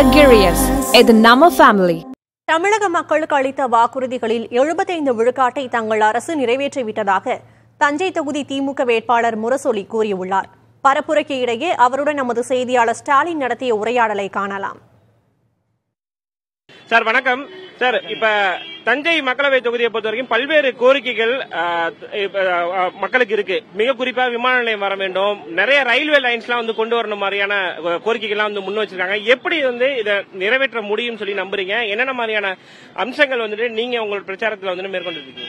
Luxurious. இது நம்ம family தமிழக மக்களுக்கு அளித்த வாக்குறுதிகளில் எழுபத்தைந்து விழுக்காட்டை தங்கள் அரசு நிறைவேற்றிவிட்டதாக தஞ்சை தொகுதி திமுக வேட்பாளர் முரசொலி கூறியுள்ளார் பரப்புரைக்கு இடையே அவருடன் நமது செய்தியாளர் ஸ்டாலின் நடத்திய உரையாடலை காணலாம் சார் வணக்கம் சார் இப்ப தஞ்சை மக்களவை தொகுதியை பொறுத்த வரைக்கும் பல்வேறு கோரிக்கைகள் ஆஹ், இப்ப, ஆஹ், மக்களுக்கு இருக்கு மிக குறிப்பா விமான நிலையம் வர வேண்டும் நிறைய ரயில்வே லைன்ஸ்லாம் வந்து கொண்டு வரணும் மாதிரியான அஹ், கோரிக்கைகள்லாம் வந்து முன் வச்சிருக்காங்க எப்படி வந்து இதை நிறைவேற்ற முடியும்னு சொல்லி நம்புறீங்க என்னென்ன மாதிரியான அம்சங்கள் வந்துட்டு நீங்க உங்களோட பிரச்சாரத்துல வந்து மேற்கொண்டு இருக்கீங்க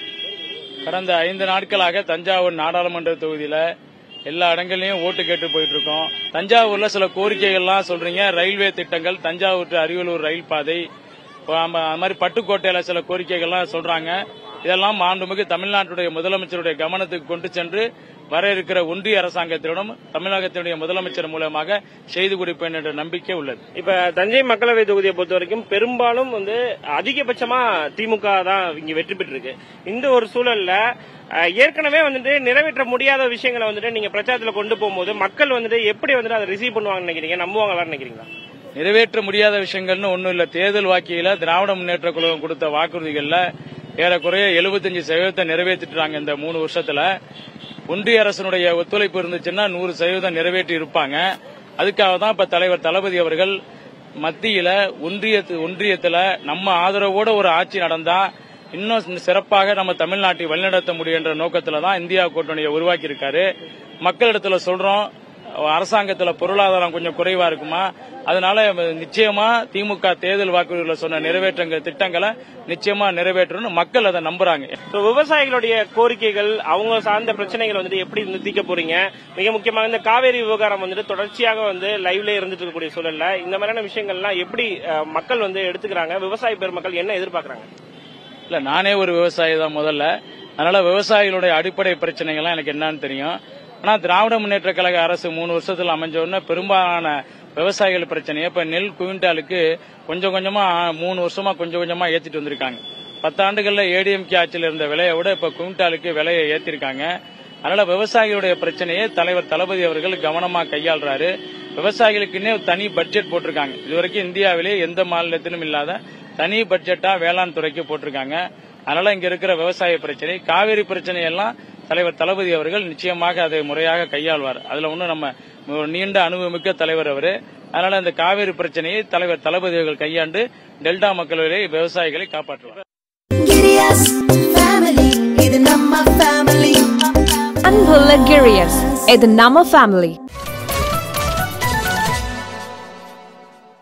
கடந்த ஐந்து நாட்களாக தஞ்சாவூர் நாடாளுமன்ற தொகுதியில எல்லா இடங்கள்லயும் ஓட்டு கேட்டு போயிட்டு இருக்கோம் தஞ்சாவூர்ல சில கோரிக்கைகள்லாம் சொல்றீங்க ரயில்வே திட்டங்கள் தஞ்சாவூர் to அரியலூர் ரயில் பாதை இப்போ ஆமா, அது மாதிரி பட்டுக்கோட்டையில சில கோரிக்கைகள்லாம் சொல்றாங்க இதெல்லாம் மாண்புமிகு தமிழ்நாட்டுடைய முதலமைச்சருடைய கவனத்துக்கு கொண்டு சென்று வர இருக்கிற ஒன்றிய அரசாங்கத்திடம் தமிழகத்தினுடைய முதலமைச்சர் மூலமாக செய்து கொடுப்பேன் என்ற நம்பிக்கை உள்ளது இப்ப தஞ்சை மக்களவை தொகுதியை பொறுத்த வரைக்கும் பெரும்பாலும் வந்து அதிகபட்சமா திமுக தான் இங்க வெற்றி பெற்றிருக்கு இந்த ஒரு சூழல்ல அஹ், ஏற்கனவே வந்துட்டு நிறைவேற்ற முடியாத விஷயங்களை வந்துட்டு நீங்க பிரச்சாரத்துல கொண்டு போகும்போது மக்கள் வந்துட்டு எப்படி வந்துட்டு அதை ரிசீவ் பண்ணுவாங்கன்னு நினைக்கிறீங்க நம்புவாங்களான்னு நினைக்கிறீங்களா நிறைவேற்ற முடியாத விஷயங்கள்னு ஒண்ணும் இல்ல தேர்தல் வாக்கியில திராவிட முன்னேற்ற கழகம் கொடுத்த வாக்குறுதிகள்ல ஏறக்குறைய 75% சதவீதத்தை நிறைவேற்றிட்டாங்க இந்த மூணு வருஷத்துல ஒன்றிய அரசனுடைய ஒத்துழைப்பு இருந்துச்சுன்னா நூறு சதவீதம் நிறைவேற்றி இருப்பாங்க அதுக்காக தான் இப்ப தலைவர் தளபதி அவர்கள் மத்தியில ஒன்றியத்து ஒன்றியத்துல நம்ம ஆதரவோட ஒரு ஆட்சி நடந்தா இன்னும் சிறப்பாக நம்ம தமிழ்நாட்டை வழிநடத்த முடியும் என்ற நோக்கத்துல தான் இந்தியா கூட்டணியை உருவாக்கி இருக்காரு மக்களிடத்துல சொல்றோம் அரசாங்கத்துல பொருளாதாரம் கொஞ்சம் குறைவா இருக்குமா அதனால நிச்சயமா திமுக தேர்தல் வாக்குறுதிகளை சொன்ன நிறைவேற்றங்கள் திட்டங்களை நிச்சயமா நிறைவேற்றணும் மக்கள் அதை நம்புறாங்க So, விவசாயிகளுடைய கோரிக்கைகள் அவங்க சார்ந்த பிரச்சனைகள் வந்துட்டு எப்படி வந்து தீர்க்க போறீங்க மிக முக்கியமாக இந்த காவேரி விவகாரம் வந்துட்டு தொடர்ச்சியாக வந்து லைவ்ல இருந்துட்டு இருக்கக்கூடிய சூழல்ல இந்த மாதிரியான விஷயங்கள்லாம் எப்படி அஹ், மக்கள் வந்து எடுத்துக்கிறாங்க விவசாய பெருமக்கள் என்ன எதிர்பார்க்கறாங்க இல்ல நானே ஒரு விவசாயி தான் முதல்ல அதனால விவசாயிகளுடைய அடிப்படை பிரச்சனைகள்லாம் எனக்கு என்னன்னு தெரியும் ஆனா திராவிட முன்னேற்ற கழக அரசு மூணு வருஷத்துல அமைஞ்ச உடனே பெரும்பாலான விவசாயிகள் பிரச்சனையை இப்ப நெல் குவிண்டாலுக்கு கொஞ்சம் கொஞ்சமா மூணு வருஷமா கொஞ்சம் கொஞ்சமா ஏத்திட்டு வந்திருக்காங்க பத்தாண்டுகள்ல ஏடிஎம்கே ஆட்சியில் இருந்த விலையை விட இப்ப குவிண்டாலுக்கு விலையை ஏத்திருக்காங்க அதனால விவசாயிகளுடைய பிரச்சனையை தலைவர் தளபதி அவர்கள் கவனமா கையாள்றாரு விவசாயிகளுக்குன்னே ஒரு தனி பட்ஜெட் போட்டிருக்காங்க இதுவரைக்கும் இந்தியாவிலேயே எந்த மாநிலத்திலும் இல்லாத தனி பட்ஜெட்டா வேளாண் துறைக்கு போட்டிருக்காங்க அதனால இங்க இருக்கிற விவசாய பிரச்சனை காவிரி பிரச்சனை எல்லாம் தலைவர் தளபதி அவர்கள் நிச்சயமாக அதை முறையாக கையாள்வார் அதுல ஒன்றும் நம்ம ஒரு நீண்ட அனுபவமிக்க தலைவர் அவரு அதனால இந்த காவிரி பிரச்சனையை தலைவர் தளபதி அவர்கள் கையாண்டு டெல்டா மக்களிடையே விவசாயிகளை காப்பாற்றுவார் Giddy-us family, இது நம்ம family. அன்பு Luxurious. இது நம்ம ஃபேமிலி